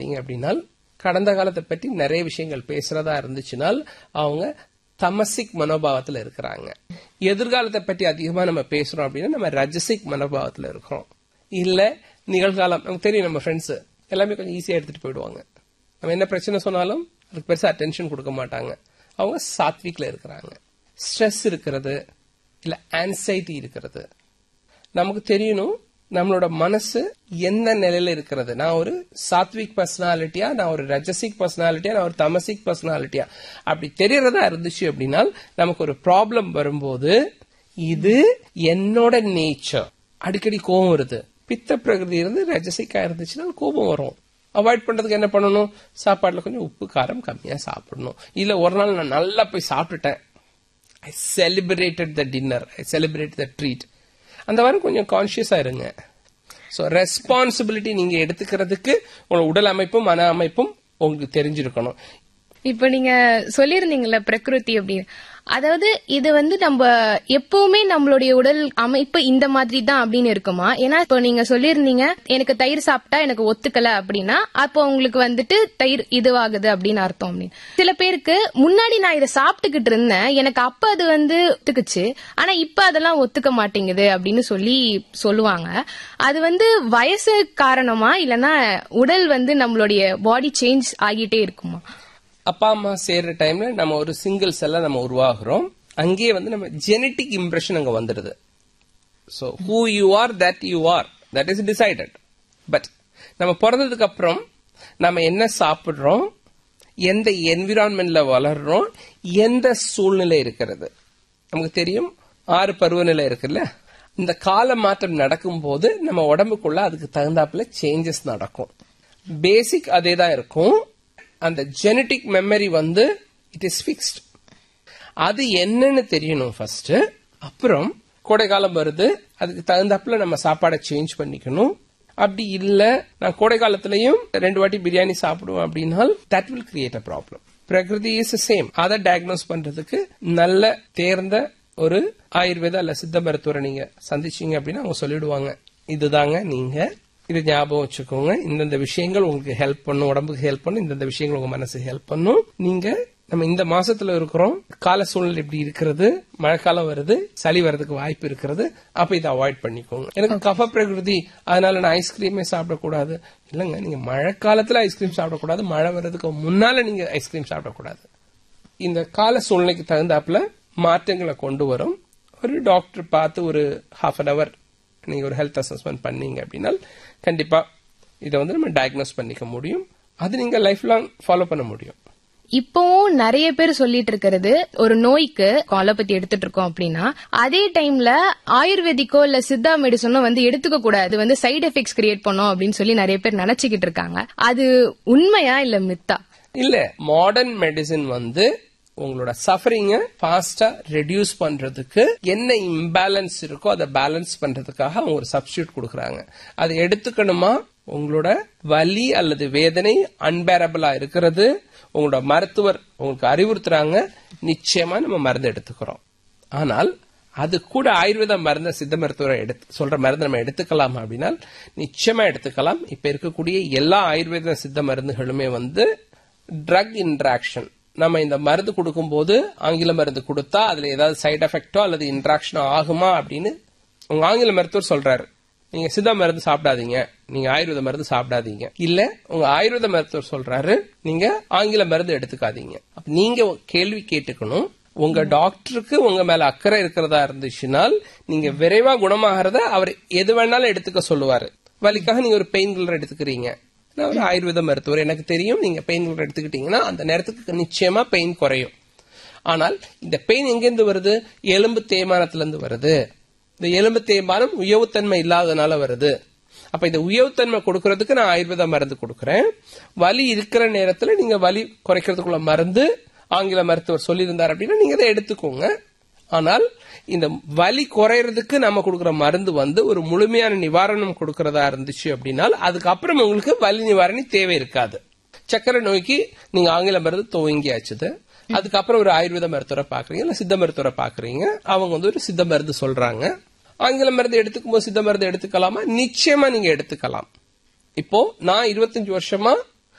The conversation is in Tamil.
பாத்தீங்க அப்படின்னா கடந்த காலத்தை பற்றி நிறைய விஷயங்கள் பேசுறதா இருந்துச்சுனால் அவங்க தமசிக் மனோபாவத்துல இருக்கிறாங்க எதிர்காலத்தை பற்றி அதிகமா நம்ம பேசுறோம் அப்படின்னா நம்ம ரஜசிக் மனோபாவத்துல இருக்கிறோம் இல்ல நிகழ்காலம் நமக்கு தெரியும் நம்ம ஃப்ரெண்ட்ஸ் எல்லாமே கொஞ்சம் ஈஸியா எடுத்துட்டு போயிடுவாங்க நம்ம என்ன பிரச்சனை சொன்னாலும் அதுக்கு பெருசா அட்டென்ஷன் கொடுக்க மாட்டாங்க அவங்க சாத்விக்ல இருக்கிறாங்க ஸ்ட்ரெஸ் இருக்கிறது இல்ல ஆன்சைட்டி இருக்கிறது நமக்கு தெரியணும் நம்மளோட மனசு எந்த நிலையில இருக்கிறது நான் ஒரு சாத்விக் பர்சனாலிட்டியா நான் ஒரு ரஜசிக் பர்சனாலிட்டியா நான் ஒரு தமசிக் பர்சனாலிட்டியா அப்படி தெரியறதா இருந்துச்சு அப்படின்னா நமக்கு ஒரு ப்ராப்ளம் வரும்போது இது என்னோட நேச்சர் அடிக்கடி கோபம் வருது பித்த பிரகிருதி இருந்து ரஜசிக்கா இருந்துச்சுன்னா கோபம் வரும் அவாய்ட் பண்றதுக்கு என்ன பண்ணணும் சாப்பாடுல கொஞ்சம் உப்பு காரம் கம்மியா சாப்பிடணும் இல்ல ஒரு நாள் நான் நல்லா போய் சாப்பிட்டுட்டேன் I celebrated the dinner I celebrate the treat அந்த மாதிரி கொஞ்சம் கான்சியஸா இருங்க ஸோ ரெஸ்பான்சிபிலிட்டி நீங்க எடுத்துக்கிறதுக்கு உங்களோட உடல் அமைப்பும் மன அமைப்பும் உங்களுக்கு தெரிஞ்சிருக்கணும் இப்ப நீங்க சொல்லிருந்தீங்கல்ல பிரகிருதி அப்படின்னு அதாவது இது வந்து நம்ம எப்பவுமே நம்மளுடைய உடல் அமைப்பு இந்த மாதிரி தான் அப்படின்னு இருக்குமா ஏன்னா இப்போ நீங்க சொல்லியிருந்தீங்க எனக்கு தயிர் சாப்பிட்டா எனக்கு ஒத்துக்கல அப்படின்னா அப்போ உங்களுக்கு வந்துட்டு தயிர் இதுவாகுது அப்படின்னு அர்த்தம் அப்படின்னு சில பேருக்கு முன்னாடி நான் இதை சாப்பிட்டுக்கிட்டு இருந்தேன் எனக்கு அப்ப அது வந்து ஒத்துக்குச்சு ஆனா இப்ப அதெல்லாம் ஒத்துக்க மாட்டேங்குது அப்படின்னு சொல்லி சொல்லுவாங்க அது வந்து வயசு காரணமா இல்லைன்னா உடல் வந்து நம்மளுடைய பாடி சேஞ்ச் ஆகிட்டே இருக்குமா அப்பா அம்மா சேர்ற டைம்ல நம்ம ஒரு சிங்கிள் செல்ல நம்ம உருவாகிறோம் அங்கேயே வந்து நம்ம ஜெனட்டிக் இம்ப்ரெஷன் அங்க வந்துடுது so who you are that you are that is decided but நம்ம பிறந்ததுக்கு அப்புறம் நம்ம என்ன சாப்பிடுறோம் எந்த என்விரான்மெண்ட்ல வளர்றோம் எந்த சூழ்நிலை இருக்கிறது நமக்கு தெரியும் ஆறு பருவநிலை இருக்குல்ல இந்த கால மாற்றம் நடக்கும்போது நம்ம உடம்புக்குள்ள அதுக்கு தகுந்தாப்புல சேஞ்சஸ் நடக்கும் பேசிக் அதே தான் இருக்கும் அந்த ஜெனட்டிக் மெமரி வந்து இட் இஸ் ஃபிக்ஸ்ட் அது என்னன்னு தெரியணும் ஃபர்ஸ்ட் அப்புறம் கோடை காலம் வருது அதுக்கு தகுந்தாப்புல நம்ம சாப்பாடை சேஞ்ச் பண்ணிக்கணும் அப்படி இல்ல நான் கோடை காலத்திலையும் ரெண்டு வாட்டி பிரியாணி சாப்பிடுவேன் அப்படின்னா that will create a problem prakriti is same அதை டயக்னோஸ் பண்றதுக்கு நல்ல தேர்ந்த ஒரு ஆயுர்வேத அல்ல சித்த மருத்துவரை நீங்க சந்திச்சீங்க அப்படின்னா அவங்க சொல்லிடுவாங்க இதுதாங்க நீங்க இது ஞாபகம் வச்சுக்கோங்க இந்தந்த விஷயங்கள் உங்களுக்கு ஹெல்ப் பண்ணும் உடம்புக்கு ஹெல்ப் பண்ணும் இந்தந்த விஷயங்கள் உங்க மனசுக்கு ஹெல்ப் பண்ணும் நீங்க நம்ம இந்த மாசத்துல இருக்கிறோம் கால சூழ்நிலை இப்படி இருக்கிறது மழைக்காலம் வருது சளி வர்றதுக்கு வாய்ப்பு இருக்கிறது அப்ப இதை அவாய்ட் பண்ணிக்கோங்க எனக்கு கஃப பிரகிருதி அதனால நான் ஐஸ்கிரீமே சாப்பிடக்கூடாது இல்லங்க நீங்க மழைக்காலத்துல ஐஸ்கிரீம் சாப்பிடக்கூடாது மழை வர்றதுக்கு முன்னால நீங்க ஐஸ்கிரீம் சாப்பிடக்கூடாது இந்த கால சூழ்நிலைக்கு தகுந்தாப்புல மாற்றங்களை கொண்டு வரும் ஒரு டாக்டர் பார்த்து ஒரு ஹாஃப் அன் அவர் நீங்க ஒரு ஹெல்த் அசஸ்மெண்ட் பண்ணீங்க அப்படின்னா கண்டிப்பா இதை வந்து நம்ம டயக்னோஸ் பண்ணிக்க முடியும் அது நீங்க லைஃப் லாங் ஃபாலோ பண்ண முடியும் இப்போவும் நிறைய பேர் சொல்லிட்டு இருக்கிறது ஒரு நோய்க்கு அலோபதி எடுத்துட்டு இருக்கோம் அப்படின்னா அதே டைம்ல ஆயுர்வேதிக்கோ இல்ல சித்தா மெடிசனோ வந்து எடுத்துக்க கூடாது அது வந்து சைடு எஃபெக்ட்ஸ் கிரியேட் பண்ணும் அப்படின்னு சொல்லி நிறைய பேர் நினைச்சுக்கிட்டு இருக்காங்க அது உண்மையா இல்ல மித்தா இல்ல மாடர்ன் மெடிசின் வந்து உங்களோட சஃபரிங்க ஃபாஸ்டா ரெடியூஸ் பண்றதுக்கு என்ன இம்பேலன்ஸ் இருக்கோ அதை பேலன்ஸ் பண்றதுக்காக அவங்க ஒரு சப்ஸ்டியூட் கொடுக்கறாங்க அதை எடுத்துக்கணுமா உங்களோட வலி அல்லது வேதனை அன்பேரபிளா இருக்கிறது உங்களோட மருத்துவர் உங்களுக்கு அறிவுறுத்துறாங்க நிச்சயமா நம்ம மருந்து எடுத்துக்கிறோம் ஆனால் அது கூட ஆயுர்வேத மருந்த சித்த மருத்துவரை எடுத்து சொல்ற மருந்து நம்ம எடுத்துக்கலாம் அப்படின்னா நிச்சயமா எடுத்துக்கலாம் இப்ப இருக்கக்கூடிய எல்லா ஆயுர்வேத சித்த மருந்துகளுமே வந்து ட்ரக் இன்ட்ராக்ஷன் நம்ம இந்த மருந்து கொடுக்கும்போது ஆங்கில மருந்து கொடுத்தா அதுல ஏதாவது சைடு எஃபெக்டோ அல்லது இன்ட்ராக்ஷனோ ஆகுமா அப்படின்னு உங்க ஆங்கில மருத்துவர் சொல்றாரு நீங்க சித்த மருந்து சாப்பிடாதீங்க நீங்க ஆயுர்வேத மருந்து சாப்பிடாதீங்க இல்ல உங்க ஆயுர்வேத மருத்துவர் சொல்றாரு நீங்க ஆங்கில மருந்து எடுத்துக்காதீங்க அப்ப நீங்க கேள்வி கேட்டுக்கணும் உங்க டாக்டருக்கு உங்க மேல அக்கறை இருக்கிறதா இருந்துச்சுனால் நீங்க விரைவா குணமாகறத அவர் எது வேணாலும் எடுத்துக்க சொல்லுவாரு வலிக்காக நீங்க ஒரு பெயின் கில்லர் எடுத்துக்கிறீங்க நான் ஒரு ஆயுர்வேத மருத்துவர் எனக்கு தெரியும் நீங்க பெயின் கில்லர் எடுத்துக்கிட்டீங்கன்னா அந்த நேரத்துக்கு நிச்சயமா பெயின் குறையும் ஆனால் இந்த பெயின் எங்கிருந்து வருது எலும்பு தேய்மானத்துல இருந்து வருது இந்த எலும்பு தேய்மானம் உயவுத்தன்மை இல்லாதனால வருது அப்ப இந்த உயவுத்தன்மை கொடுக்கறதுக்கு நான் ஆயுர்வேத மருந்து கொடுக்கறேன் வலி இருக்கிற நேரத்துல நீங்க வலி குறைக்கிறதுக்குள்ள மருந்து ஆங்கில மருத்துவர் சொல்லியிருந்தார் அப்படின்னா நீங்க அதை எடுத்துக்கோங்க ஆனால் இந்த வலி குறையறதுக்கு நம்ம கொடுக்கற மருந்து வந்து ஒரு முழுமையான நிவாரணம் கொடுக்கறதா இருந்துச்சு அப்படின்னா அதுக்கப்புறம் உங்களுக்கு வலி நிவாரணி தேவை இருக்காது சக்கரை நோய்க்கு நீங்க ஆங்கில மருந்து துவங்கியாச்சுது அதுக்கப்புறம் ஒரு ஆயுர்வேத மருத்துவரை பாக்குறீங்க இல்ல சித்த மருத்துவரை பாக்குறீங்க அவங்க வந்து ஒரு சித்த மருந்து சொல்றாங்க ஆங்கில மருந்து எடுத்துக்கும் போது சித்த மருந்து எடுத்துக்கலாமா நிச்சயமா நீங்க எடுத்துக்கலாம் இப்போ நான் இருபத்தஞ்சு வருஷமா